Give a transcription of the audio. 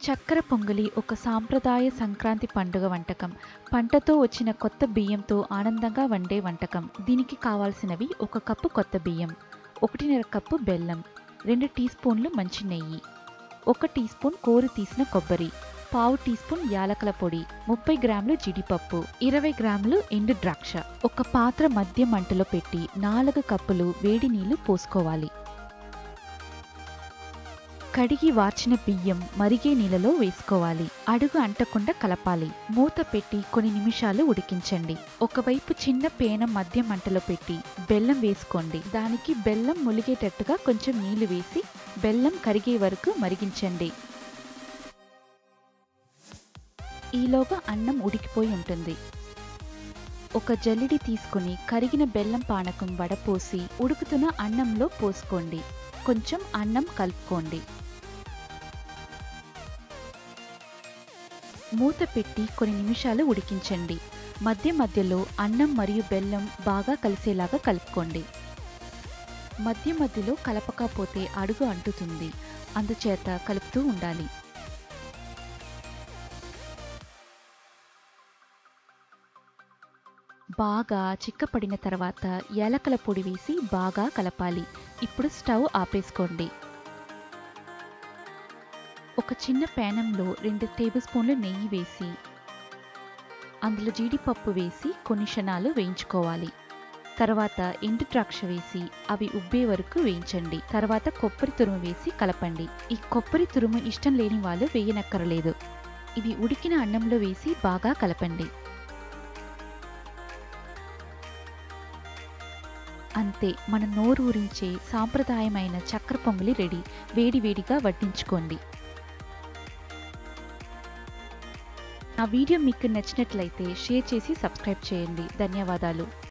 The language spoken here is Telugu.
చక్కెర పొంగలి ఒక సాంప్రదాయ సంక్రాంతి పండుగ వంటకం పంటతో వచ్చిన కొత్త బియ్యంతో ఆనందంగా వండే వంటకం దీనికి కావాల్సినవి ఒక కప్పు కొత్త బియ్యం ఒకటిన్నర కప్పు బెల్లం రెండు టీ స్పూన్లు మంచి నెయ్యి ఒక టీ స్పూన్ కోరి తీసిన కొబ్బరి పావు టీ స్పూన్ యాలకల పొడి ముప్పై గ్రాములు జీడిపప్పు ఇరవై గ్రాములు ఎండు ద్రాక్ష ఒక పాత్ర మధ్య మంటలో పెట్టి నాలుగు కప్పులు వేడి నీళ్లు పోసుకోవాలి కడిగి వార్చిన బియ్యం మరిగే నీళ్ళలో వేసుకోవాలి అడుగు అంటకుండా కలపాలి మూత పెట్టి కొన్ని నిమిషాలు ఉడికించండి ఒకవైపు చిన్న పేన మధ్య మంటలో పెట్టి బెల్లం వేసుకోండి దానికి బెల్లం ములిగేటట్టుగా కొంచెం నీళ్లు వేసి బెల్లం కరిగే వరకు మరిగించండి ఈలోగా అన్నం ఉడికిపోయి ఉంటుంది ఒక జల్లిడి తీసుకుని కరిగిన బెల్లం పానకం వడపోసి ఉడుకుతున్న అన్నంలో పోసుకోండి కొంచెం అన్నం కలుపుకోండి మూత పెట్టి కొన్ని నిమిషాలు ఉడికించండి మధ్య మధ్యలో అన్నం మరియు బెల్లం బాగా కలిసేలాగా కలుపుకోండి మధ్య మధ్యలో కలపకపోతే అడుగు అంటుతుంది అందుచేత కలుపుతూ ఉండాలి బాగా చిక్కపడిన తర్వాత ఏలకల పొడి వేసి బాగా కలపాలి ఇప్పుడు స్టవ్ ఆపేసుకోండి ఒక చిన్న పేనంలో రెండు టేబుల్ స్పూన్లు నెయ్యి వేసి అందులో జీడిపప్పు వేసి కొన్ని క్షణాలు వేయించుకోవాలి తర్వాత ఎండు ద్రాక్ష వేసి అవి ఉబ్బే వరకు వేయించండి తర్వాత కొబ్బరి తురుము వేసి కలపండి ఈ కొబ్బరి తురుము ఇష్టం లేని వాళ్ళు వేయనక్కరలేదు ఇవి ఉడికిన అన్నంలో వేసి బాగా కలపండి అంతే మన నోరు ఊరించే సాంప్రదాయమైన చక్కెర పొంగలి రెడీ వేడివేడిగా వడ్డించుకోండి నా వీడియో మీకు నచ్చినట్లయితే షేర్ చేసి సబ్స్క్రైబ్ చేయండి ధన్యవాదాలు